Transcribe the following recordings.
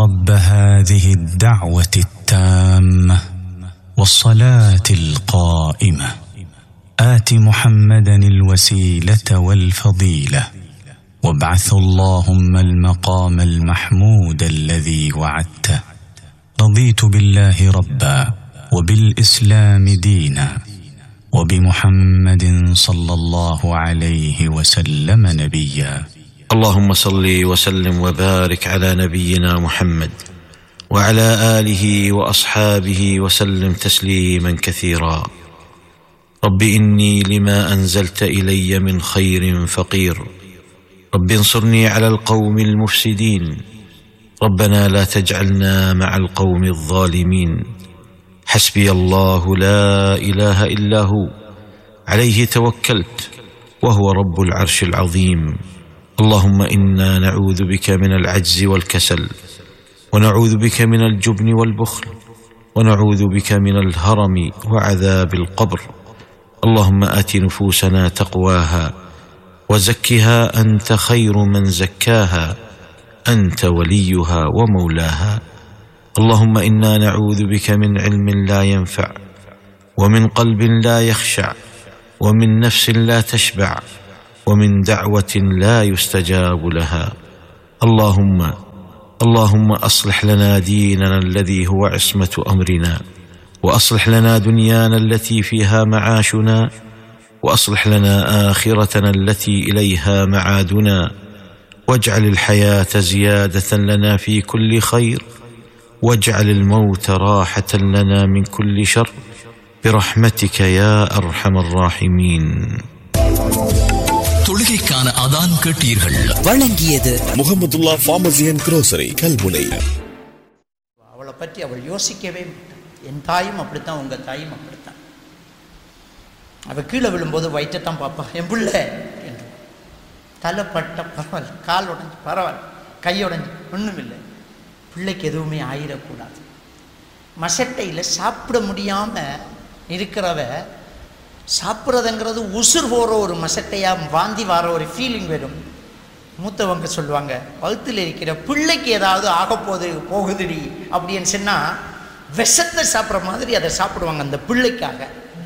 رب هذه الدعوه التامه والصلاه القائمه ات محمدا الوسيله والفضيله وابعث اللهم المقام المحمود الذي وعدته رضيت بالله ربا وبالاسلام دينا وبمحمد صلى الله عليه وسلم نبيا اللهم صل وسلم وبارك على نبينا محمد وعلى اله واصحابه وسلم تسليما كثيرا رب اني لما انزلت الي من خير فقير رب انصرني على القوم المفسدين ربنا لا تجعلنا مع القوم الظالمين حسبي الله لا اله الا هو عليه توكلت وهو رب العرش العظيم اللهم انا نعوذ بك من العجز والكسل ونعوذ بك من الجبن والبخل ونعوذ بك من الهرم وعذاب القبر اللهم ات نفوسنا تقواها وزكها انت خير من زكاها انت وليها ومولاها اللهم انا نعوذ بك من علم لا ينفع ومن قلب لا يخشع ومن نفس لا تشبع ومن دعوه لا يستجاب لها اللهم اللهم اصلح لنا ديننا الذي هو عصمه امرنا واصلح لنا دنيانا التي فيها معاشنا واصلح لنا اخرتنا التي اليها معادنا واجعل الحياه زياده لنا في كل خير واجعل الموت راحه لنا من كل شر برحمتك يا ارحم الراحمين தொழுகைக்கான அதான் கேட்டீர்கள் வழங்கியது Mohamedullah pharmacy and grocery Kalmunai அவளை பற்றி அவள் யோசிக்கவே மாட்டாள் என் தாயும் அப்படித்தான் உங்கள் தாயும் அப்படித்தான் அவள் கீழே விழும்போது வயிற்றைத்தான் பார்ப்பா என் பிள்ளை என்று தலை பட்ட பரவாயில்ல கால் உடஞ்சி பரவாயில்ல கை உடஞ்சி ஒன்றும் இல்லை பிள்ளைக்கு எதுவுமே ஆயிடக்கூடாது மசட்டையில் சாப்பிட முடியாமல் இருக்கிறவ சாப்பிட்றதுங்கிறது உசுர் போகிற ஒரு மசட்டையாக வாந்தி வர ஒரு ஃபீலிங் வரும் மூத்தவங்க சொல்லுவாங்க வகுத்தில் இருக்கிற பிள்ளைக்கு ஏதாவது ஆகப்போகுது போகுதுடி அப்படின்னு சொன்னால் விஷத்தை சாப்பிட்ற மாதிரி அதை சாப்பிடுவாங்க அந்த பிள்ளைக்காக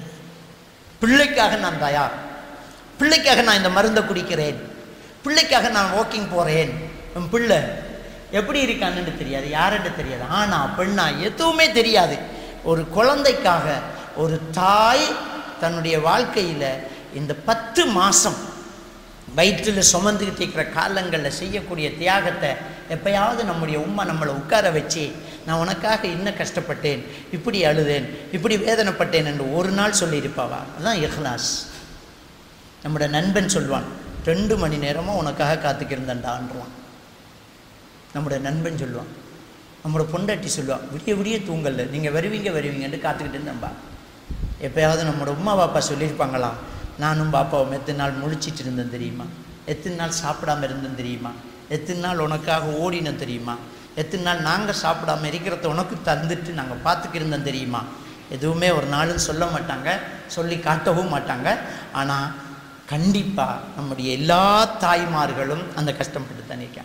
பிள்ளைக்காக நான் தயார் பிள்ளைக்காக நான் இந்த மருந்தை குடிக்கிறேன் பிள்ளைக்காக நான் வாக்கிங் போகிறேன் என் பிள்ளை எப்படி இருக்கான்னு தெரியாது யாருன்னு தெரியாது ஆனா பெண்ணா எதுவுமே தெரியாது ஒரு குழந்தைக்காக ஒரு தாய் தன்னுடைய வாழ்க்கையில் இந்த பத்து மாதம் வயிற்றில் சுமந்துக்கிட்டு இருக்கிற காலங்களில் செய்யக்கூடிய தியாகத்தை எப்பயாவது நம்முடைய உம்மா நம்மளை உட்கார வச்சு நான் உனக்காக இன்னும் கஷ்டப்பட்டேன் இப்படி அழுதேன் இப்படி வேதனைப்பட்டேன் என்று ஒரு நாள் சொல்லியிருப்பாவா அதுதான் இஹ்லாஸ் நம்முடைய நண்பன் சொல்வான் ரெண்டு மணி நேரமாக உனக்காக காத்துக்கிருந்தேன்டான்றான் நம்முடைய நண்பன் சொல்லுவான் நம்மளோட பொண்டாட்டி சொல்லுவான் விடிய விடிய தூங்கல நீங்கள் வருவீங்க வருவீங்கன்னு காத்துக்கிட்டு இருந்தேன்பா எப்பயாவது நம்மளோட உமா பாப்பா சொல்லியிருப்பாங்களா நானும் பாப்பாவும் எத்தனை நாள் முழிச்சிட்டு இருந்தேன் தெரியுமா எத்தனை நாள் சாப்பிடாம இருந்தேன் தெரியுமா எத்தனை நாள் உனக்காக ஓடினேன் தெரியுமா எத்தனை நாள் நாங்கள் சாப்பிடாம இருக்கிறத உனக்கு தந்துட்டு நாங்கள் பார்த்துக்கிருந்தோம் தெரியுமா எதுவுமே ஒரு நாளும் சொல்ல மாட்டாங்க சொல்லி காட்டவும் மாட்டாங்க ஆனால் கண்டிப்பாக நம்முடைய எல்லா தாய்மார்களும் அந்த கஷ்டப்பட்டு தான் இருக்காங்க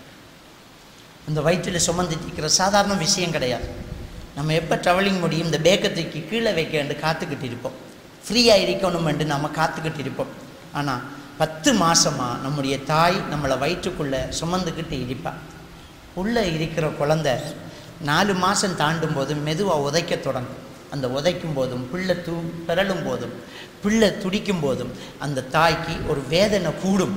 அந்த வயிற்றில் சுமந்துட்டு இருக்கிற சாதாரண விஷயம் கிடையாது நம்ம எப்போ ட்ராவலிங் முடியும் இந்த பேக்கத்துக்கு கீழே வைக்க காத்துக்கிட்டு இருப்போம் ஃப்ரீயாக இருக்கணுமென்று நம்ம காத்துக்கிட்டு இருப்போம் ஆனால் பத்து மாசமாக நம்முடைய தாய் நம்மளை வயிற்றுக்குள்ளே சுமந்துக்கிட்டு இருப்பாள் உள்ளே இருக்கிற குழந்தை நாலு மாதம் தாண்டும் போது மெதுவாக உதைக்க தொடங்கும் அந்த உதைக்கும் போதும் பிள்ளை தூ பிறலும் போதும் பிள்ளை துடிக்கும் போதும் அந்த தாய்க்கு ஒரு வேதனை கூடும்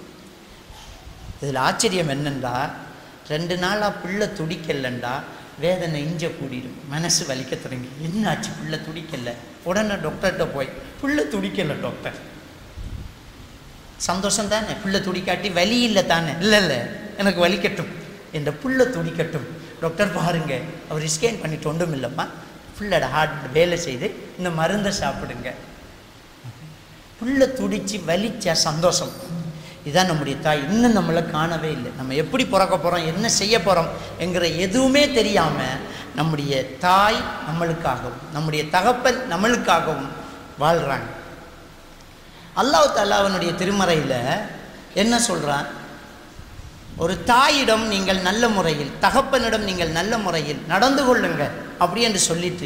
இதில் ஆச்சரியம் என்னென்றா ரெண்டு நாளாக பிள்ளை துடிக்கலண்டா வேதனை இஞ்ச கூடிடும் மனசு வலிக்க தொடங்கி என்னாச்சு பிள்ளை துடிக்கல உடனே டாக்டர்கிட்ட போய் பிள்ளை துடிக்கல டாக்டர் சந்தோஷம் தானே பிள்ளை துடிக்காட்டி வலி இல்லை தானே இல்லை இல்லை எனக்கு வலிக்கட்டும் என்ற புள்ள துடிக்கட்டும் டாக்டர் பாருங்க அவர் ஸ்கேன் பண்ணிட்டு ஒன்றும் இல்லைம்மா புள்ளோட ஹார்ட் வேலை செய்து இந்த மருந்தை சாப்பிடுங்க புள்ள துடிச்சு வலிச்சா சந்தோஷம் இதான் நம்முடைய தாய் இன்னும் நம்மளை காணவே இல்லை நம்ம எப்படி பிறக்க போகிறோம் என்ன செய்ய போகிறோம் என்கிற எதுவுமே தெரியாமல் நம்முடைய தாய் நம்மளுக்காகவும் நம்முடைய தகப்பன் நம்மளுக்காகவும் வாழ்கிறாங்க அல்லாஹ் தாலா அவனுடைய திருமறையில் என்ன சொல்கிறான் ஒரு தாயிடம் நீங்கள் நல்ல முறையில் தகப்பனிடம் நீங்கள் நல்ல முறையில் நடந்து கொள்ளுங்க அப்படி என்று சொல்லிட்டு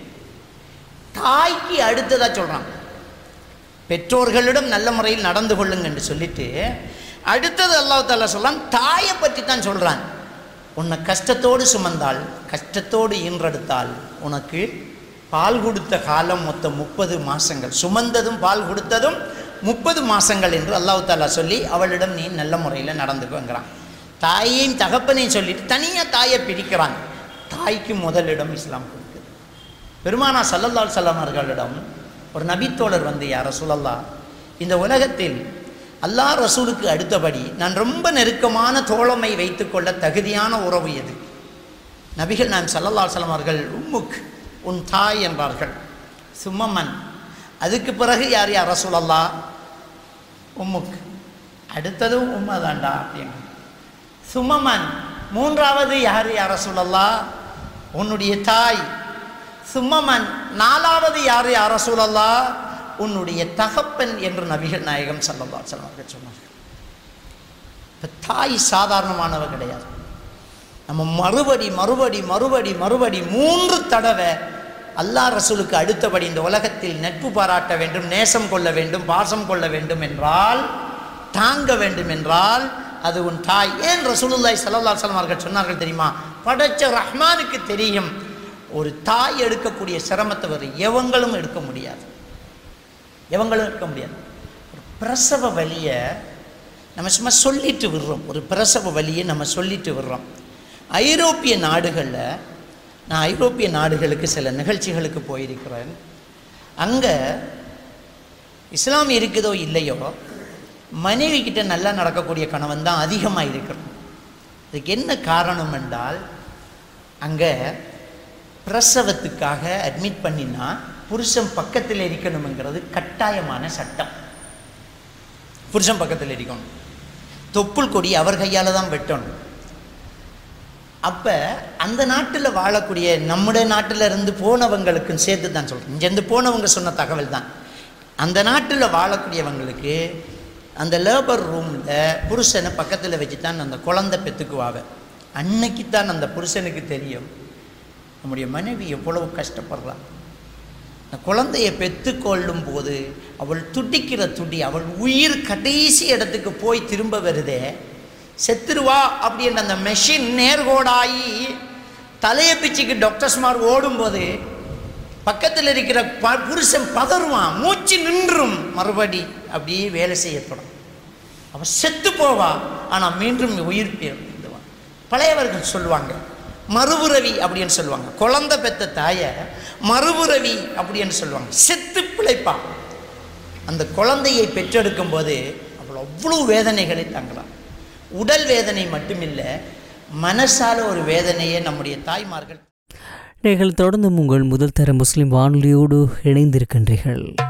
தாய்க்கு அடுத்ததா சொல்றான் பெற்றோர்களிடம் நல்ல முறையில் நடந்து கொள்ளுங்க என்று சொல்லிட்டு அடுத்தது அல்லாஹ் தாலா சொல்றான் தாயை பற்றி தான் சொல்றான் உன்னை கஷ்டத்தோடு சுமந்தால் கஷ்டத்தோடு ஈன்றெடுத்தால் உனக்கு பால் கொடுத்த காலம் மொத்தம் முப்பது மாசங்கள் சுமந்ததும் பால் கொடுத்ததும் முப்பது மாசங்கள் என்று அல்லாஹ் தாலா சொல்லி அவளிடம் நீ நல்ல முறையில் நடந்துக்குங்கிறான் தாயையும் தகப்பனையும் சொல்லிட்டு தனியாக தாயை பிரிக்கிறான் தாய்க்கு முதலிடம் இஸ்லாம் கொடுக்குது பெருமானா சல்லல்லால் சல்லாம் அவர்களிடம் ஒரு நபித்தோழர் வந்து யார் ரசூலல்லா இந்த உலகத்தில் அல்லாஹ் ரசூலுக்கு அடுத்தபடி நான் ரொம்ப நெருக்கமான தோழமை வைத்துக்கொள்ள தகுதியான உறவு எது நபிகள் நான் சல்லல்லால் சலம் அவர்கள் உம்முக் உன் தாய் என்றார்கள் சும்மமன் அதுக்கு பிறகு யார் யார் ரசூலல்லா உம்முக் அடுத்ததும் உம்மை தாண்டா அப்படின்னு சும்மமன் மூன்றாவது யார் யார் ரசூலல்லா உன்னுடைய தாய் சும்மமன் நாலாவது யார் யார் ரசூலல்லா உன்னுடைய தகப்பன் என்று நபிகள் நாயகம் சல்லல்லா அலைஹி அவர்கள் சொன்னார்கள் இப்போ தாய் சாதாரணமானவ கிடையாது நம்ம மறுபடி மறுபடி மறுபடி மறுபடி மூன்று தடவை அல்லாஹ் ரசூலுக்கு அடுத்தபடி இந்த உலகத்தில் நட்பு பாராட்ட வேண்டும் நேசம் கொள்ள வேண்டும் பாசம் கொள்ள வேண்டும் என்றால் தாங்க வேண்டும் என்றால் அது உன் தாய் ஏன் ரசூலுல்லாய் சல்லா சலம் அவர்கள் சொன்னார்கள் தெரியுமா படைச்ச ரஹ்மானுக்கு தெரியும் ஒரு தாய் எடுக்கக்கூடிய சிரமத்தை வேறு எவங்களும் எடுக்க முடியாது எவங்களும் எடுக்க முடியாது ஒரு பிரசவ வலியை நம்ம சும்மா சொல்லிட்டு விடுறோம் ஒரு பிரசவ வலியை நம்ம சொல்லிட்டு விடுறோம் ஐரோப்பிய நாடுகளில் நான் ஐரோப்பிய நாடுகளுக்கு சில நிகழ்ச்சிகளுக்கு போயிருக்கிறேன் அங்கே இஸ்லாம் இருக்குதோ இல்லையோ மனைவி கிட்ட நல்லா நடக்கக்கூடிய கணவன் தான் அதிகமாக இருக்கிறோம் இதுக்கு என்ன காரணம் என்றால் அங்கே பிரசவத்துக்காக அட்மிட் பண்ணினா புருஷன் பக்கத்தில் இருக்கணுங்கிறது கட்டாயமான சட்டம் புருஷன் பக்கத்தில் இருக்கணும் தொப்புள் கொடி அவர் கையால் தான் வெட்டணும் அப்போ அந்த நாட்டில் வாழக்கூடிய நம்முடைய நாட்டில் இருந்து போனவங்களுக்கும் சேர்த்து தான் சொல்கிறேன் இங்கேருந்து போனவங்க சொன்ன தகவல் தான் அந்த நாட்டில் வாழக்கூடியவங்களுக்கு அந்த லேபர் ரூமில் புருஷனை பக்கத்தில் வச்சு தான் அந்த குழந்தை பெற்றுக்குவாங்க அன்னைக்கு தான் அந்த புருஷனுக்கு தெரியும் நம்முடைய மனைவி எவ்வளவு கஷ்டப்படுறா அந்த குழந்தையை பெற்றுக்கொள்ளும் போது அவள் துடிக்கிற துடி அவள் உயிர் கடைசி இடத்துக்கு போய் திரும்ப வருதே செத்துருவா அப்படின்ற அந்த மெஷின் நேர்கோடாகி தலையை பிச்சுக்கு டாக்டர்ஸ்மார் ஓடும்போது பக்கத்தில் இருக்கிற ப புருஷன் பதறுவான் மூச்சு நின்றும் மறுபடி அப்படியே வேலை செய்யப்படும் அவன் செத்து போவா ஆனால் மீண்டும் உயிர் பெறுவான் பழையவர்கள் சொல்லுவாங்க மறுபுறவி அப்படின்னு சொல்லுவாங்க குழந்தை பெத்த தாயை மறுபுறவி அப்படின்னு சொல்லுவாங்க செத்து பிழைப்பா அந்த குழந்தையை பெற்றெடுக்கும் போது அவள் அவ்வளோ வேதனைகளை தாங்கலாம் உடல் வேதனை மட்டுமில்லை மனசால ஒரு வேதனையை நம்முடைய தாய்மார்கள் நீங்கள் தொடர்ந்தும் உங்கள் முதல் தர முஸ்லிம் வானொலியோடு இணைந்திருக்கின்றீர்கள்